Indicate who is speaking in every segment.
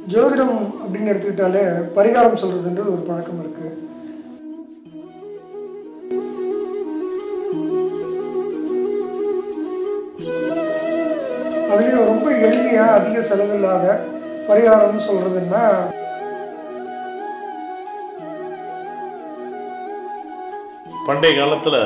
Speaker 1: ஜோதிடம் அப்படின்னு எடுத்துக்கிட்டாலே பரிகாரம் சொல்கிறதுன்றது ஒரு பழக்கம் இருக்குது அதுலேயும் ரொம்ப எளிமையாக அதிக செலவில்லாத பரிகாரம்னு சொல்கிறதுன்னா
Speaker 2: பண்டைய காலத்தில்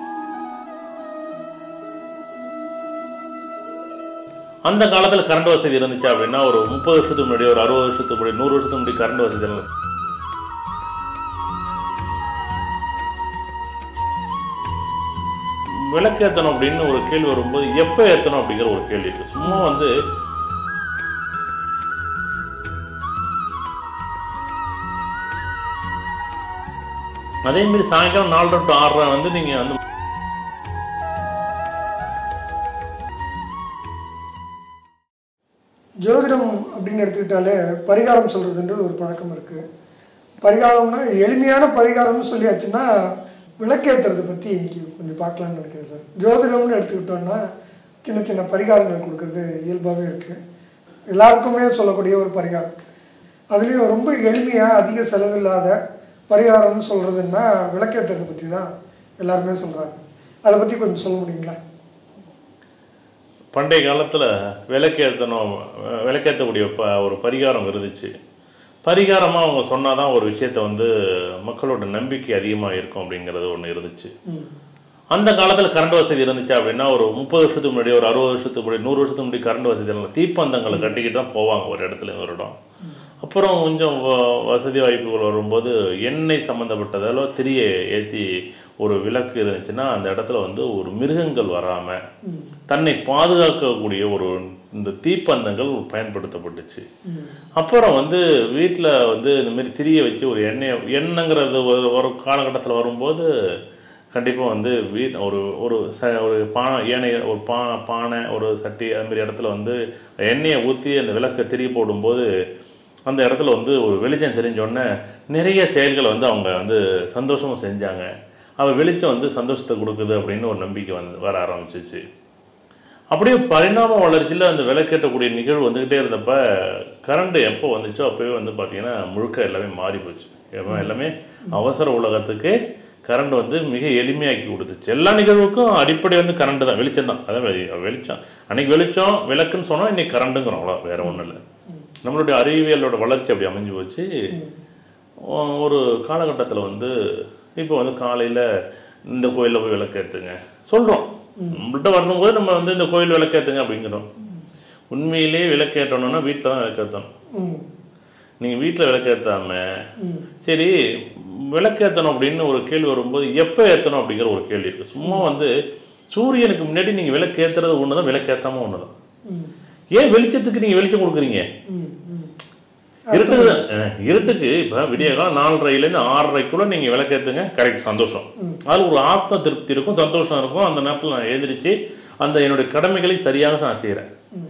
Speaker 2: அந்த காலத்தில் கரண்ட் வசதி இருந்துச்சு அப்படின்னா ஒரு முப்பது வருஷத்துக்கு முன்னாடி ஒரு அறுபது வருஷத்துக்கு முன்னாடி நூறு வருஷத்துக்கு முன்னாடி கரண்ட் வசதி இருந்தது விளக்கு ஏற்றணும் அப்படின்னு ஒரு கேள்வி வரும்போது எப்போ ஏற்றணும் அப்படிங்கிற ஒரு கேள்வி இருக்கு சும்மா வந்து அதே மாதிரி சாயங்காலம் நாலரை டு ஆறரை வந்து நீங்கள் வந்து
Speaker 1: ஜோதிடம் அப்படின்னு எடுத்துக்கிட்டாலே பரிகாரம் சொல்கிறதுன்றது ஒரு பழக்கம் இருக்குது பரிகாரம்னா எளிமையான பரிகாரம்னு சொல்லியாச்சுன்னா விளக்கேற்றுறதை பற்றி இன்னைக்கு கொஞ்சம் பார்க்கலாம்னு நினைக்கிறேன் சார் ஜோதிடம்னு எடுத்துக்கிட்டோம்னா சின்ன சின்ன பரிகாரங்கள் கொடுக்கறது இயல்பாகவே இருக்குது எல்லாருக்குமே சொல்லக்கூடிய ஒரு பரிகாரம் அதுலேயும் ரொம்ப எளிமையாக அதிக செலவில்லாத பரிகாரம்னு சொல்கிறதுன்னா விளக்கேற்றுறதை பற்றி தான் எல்லாருமே சொல்கிறாங்க அதை பற்றி கொஞ்சம் சொல்ல முடியுங்களா
Speaker 2: பண்டைய காலத்தில் விளக்கேற்றணும் விளக்கேற்றக்கூடிய ப ஒரு பரிகாரம் இருந்துச்சு பரிகாரமாக அவங்க சொன்னால் தான் ஒரு விஷயத்தை வந்து மக்களோட நம்பிக்கை அதிகமாக இருக்கும் அப்படிங்கிறது ஒன்று இருந்துச்சு
Speaker 1: ம்
Speaker 2: அந்த காலத்தில் கரண்ட் வசதி இருந்துச்சு அப்படின்னா ஒரு முப்பது வருஷத்துக்கு முன்னாடி ஒரு அறுபது வருஷத்துக்கு முன்னாடி நூறு வருஷத்துக்கு முன்னாடி கரண்ட் வசதி இல்லை தீப்பந்தங்களை கட்டிக்கிட்டு தான் போவாங்க ஒரு இடத்துல இருந்து ஒரு இடம் அப்புறம் கொஞ்சம் வ- வசதி வாய்ப்புகள் வரும்போது எண்ணெய் சம்மந்தப்பட்டதால திரியை ஏற்றி ஒரு விளக்கு இருந்துச்சுன்னா அந்த இடத்துல வந்து ஒரு மிருகங்கள் வராமல் தன்னை பாதுகாக்கக்கூடிய ஒரு இந்த தீப்பந்தங்கள் பயன்படுத்தப்பட்டுச்சு அப்புறம் வந்து வீட்டில் வந்து இந்த மாதிரி திரியை வச்சு ஒரு எண்ணெய் எண்ணெய்ங்கிறது ஒரு ஒரு காலகட்டத்தில் வரும்போது கண்டிப்பாக வந்து வீட் ஒரு ஒரு ச ஒரு பானை ஏனை ஒரு பா பானை ஒரு சட்டி அது மாதிரி இடத்துல வந்து எண்ணெயை ஊற்றி அந்த விளக்கை திரி போடும்போது அந்த இடத்துல வந்து ஒரு வெளிச்சம் தெரிஞ்ச உடனே நிறைய செயல்களை வந்து அவங்க வந்து சந்தோஷமாக செஞ்சாங்க அவள் வெளிச்சம் வந்து சந்தோஷத்தை கொடுக்குது அப்படின்னு ஒரு நம்பிக்கை வந்து வர ஆரம்பிச்சிச்சு அப்படியே பரிணாம வளர்ச்சியில் அந்த விளக்கேற்றக்கூடிய நிகழ்வு வந்துக்கிட்டே இருந்தப்ப கரண்ட் எப்போ வந்துச்சோ அப்போவே வந்து பார்த்தீங்கன்னா முழுக்க எல்லாமே மாறி போச்சு எப்ப எல்லாமே அவசர உலகத்துக்கு கரண்ட் வந்து மிக எளிமையாக்கி கொடுத்துச்சு எல்லா நிகழ்வுக்கும் அடிப்படை வந்து கரண்ட் தான் வெளிச்சம் தான் அதான் வெளி- வெளிச்சம் அன்னைக்கு வெளிச்சம் விளக்குன்னு சொன்னால் இன்னைக்கு கரண்ட்டுங்கிறோம் அவ்வளோ வேற ஒன்றும் இல்லை நம்மளுடைய அறிவியலோட வளர்ச்சி அப்படி அமைஞ்சு போச்சு ஒ- ஒரு காலகட்டத்தில் வந்து இப்போ வந்து காலையில் இந்த கோயிலில் போய் விளக்கேற்றுங்க சொல்கிறோம் நம்மள்ட்ட வரும்போது நம்ம வந்து இந்த கோயில் விளக்கேற்றுங்க அப்படிங்கிறோம் உண்மையிலேயே விளக்கேற்றணும்னா வீட்டில் தான் விளக்கேற்றணும்
Speaker 1: ம்
Speaker 2: நீங்கள் வீட்டில் விளக்கேற்றாம
Speaker 1: ம்
Speaker 2: சரி விளக்கேற்றணும் அப்படின்னு ஒரு கேள்வி வரும்போது எப்போ ஏற்றணும் அப்படிங்கிற ஒரு கேள்வி இருக்குது சும்மா வந்து சூரியனுக்கு முன்னாடி நீங்கள் விளக்கேற்றுறது ஒன்று தான் விளக்கேற்றாம ஒன்று தான்
Speaker 1: ம்
Speaker 2: ஏன் வெளிச்சத்துக்கு நீங்கள் வெளிச்சம் கொடுக்குறீங்க
Speaker 1: ம் ம்
Speaker 2: இருட்டுக்கு தான். அஹ், இருட்டுக்கு இப்போ விடிய காலம் நாலரைலேருந்து ஆறரைக்குள்ள நீங்கள் விளக்கேற்றுங்க கரெக்ட் சந்தோஷம் அதில் ஒரு ஆத்ம திருப்தி இருக்கும் சந்தோஷம் இருக்கும் அந்த நேரத்தில் நான் எழுந்திரிச்சு அந்த என்னுடைய கடமைகளை சரியாக நான் செய்கிறேன்
Speaker 1: ம்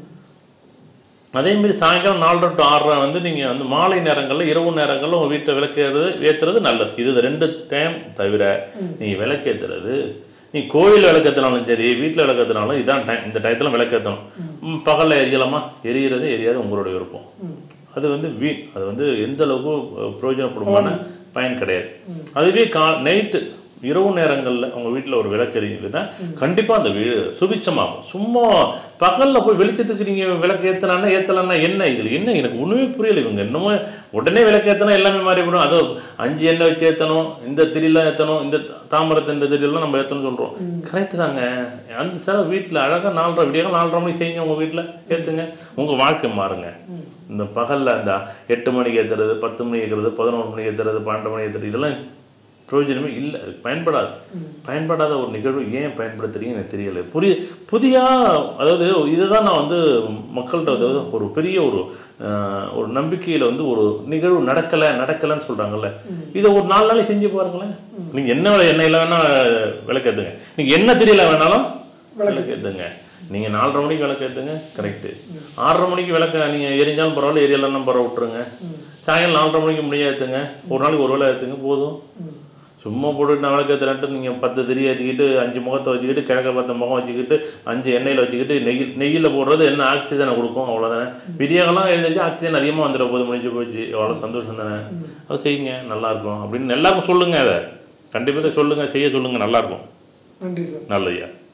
Speaker 2: அதேமாரி சாயங்காலம் நாலரை டு ஆறரை வந்து நீங்கள் வந்து மாலை நேரங்களில் இரவு நேரங்களில் உங்கள் வீட்டில் விளக்கேறது ஏற்றுறது நல்லது இது ரெண்டு டைம் தவிர நீ விளக்கேற்றுறது நீ கோயில் விளக்கேற்றினாலும் சரி வீட்டில் விளக்கேற்றினாலும் இதான் டைம் இந்த டயத்தில் விளக்கேற்றணும் பகலில் எரியலாமா எரியிறது எரியாது உங்களுடைய விருப்பம்
Speaker 1: ம்
Speaker 2: அது வந்து வீண் அது வந்து எந்த அளவுக்கு அஹ், பிரயோஜனப்படுமான பயன் கிடையாது அதுவே கா நைட்டு இரவு நேரங்களில் உங்கள் வீட்டில் ஒரு விளக்கு எரியுதுன்னா கண்டிப்பாக அந்த வீடு சுபிச்சமாகும் சும்மா பகலில் போய் வெளிச்சத்துக்கு நீங்கள் விளக்கு ஏற்றலான்னா ஏற்றலான்னா என்ன இதில் என்ன எனக்கு ஒன்றுமே புரியல இவங்க என்னமோ உடனே விளக்கு ஏற்றினா எல்லாமே மாறிவிடும் அது அஞ்சு எண்ணெய் வச்சு ஏற்றணும் இந்த திரியெல்லாம் ஏற்றணும் இந்த தாமரத்தின் திரியெல்லாம் நம்ம ஏற்றணும்னு சொல்கிறோம் கரெக்டு தாங்க அந்த சார் வீட்டில் அழகாக நாலரை விடியாக நாலரை மணிக்கு செய்யுங்க உங்கள் வீட்டில் ஏற்றுங்க உங்கள் வாழ்க்கை மாறுங்க இந்த பகலில் அந்த எட்டு மணிக்கு ஏற்றுறது பத்து மணிக்கு ஏற்றுறது பதினொரு மணிக்கு ஏற்றுறது பன்னெண்டு மணிக்கு ஏற்றுறது இதெல்லாம் பிரயோஜனமே இல்லை அது பயன்படாது பயன்படாத ஒரு நிகழ்வு ஏன் பயன்படுத்துறீங்கன்னு எனக்கு தெரியல புரிய புதிய அதாவது இதுதான் நான் வந்து மக்கள்கிட்ட அதாவது ஒரு பெரிய ஒரு ஆஹ், ஒரு நம்பிக்கையில் வந்து ஒரு நிகழ்வு நடக்கலை நடக்கலைன்னு சொல்கிறாங்கல்ல இதை ஒரு நாலு நாளைக்கு செஞ்சு பாருங்களேன் நீங்கள் என்ன வேலை எண்ணெயில் வேணால் விளக்கேற்றுங்க நீங்கள் என்ன தெரியல வேணாலும் விளக்கேற்றுங்க நீங்கள் நாலரை மணிக்கு விளக்கேற்றுங்க கரெக்டு ஆறரை மணிக்கு விளக்க நீங்கள் எரிஞ்சாலும் பரவாயில்ல எரியலாம் பரவாயில்ல விட்டுருங்க சாயங்காலம் நாலரை மணிக்கு முடியாது ஏற்றுங்க ஒரு நாளைக்கு ஒரு வேளை ஏற்றுங்க போதும் சும்மா போட்டு நான் விளக்கேற்றுறேன்ட்டு நீங்கள் பத்து திரி வச்சுக்கிட்டு அஞ்சு முகத்தை வச்சுக்கிட்டு கிழக்க பத்து முகம் வச்சுக்கிட்டு அஞ்சு எண்ணெயில் வச்சுக்கிட்டு நெய் நெய்யில் போடுறது என்ன ஆக்சிஜனை கொடுக்கும் அவ்வளோதானே விடியகெல்லாம் எழுந்திரிச்சு ஆக்சிஜன் அதிகமாக வந்துட போது முடிஞ்சு போச்சு எவ்வளோ சந்தோஷம் தானே அது செய்யுங்க நல்லாயிருக்கும் அப்படின்னு எல்லாருக்கும் சொல்லுங்கள் அதை கண்டிப்பாக சொல்லுங்கள் செய்ய சொல்லுங்கள் நல்லாயிருக்கும்
Speaker 1: நன்றி சார்
Speaker 2: நல்லதுயா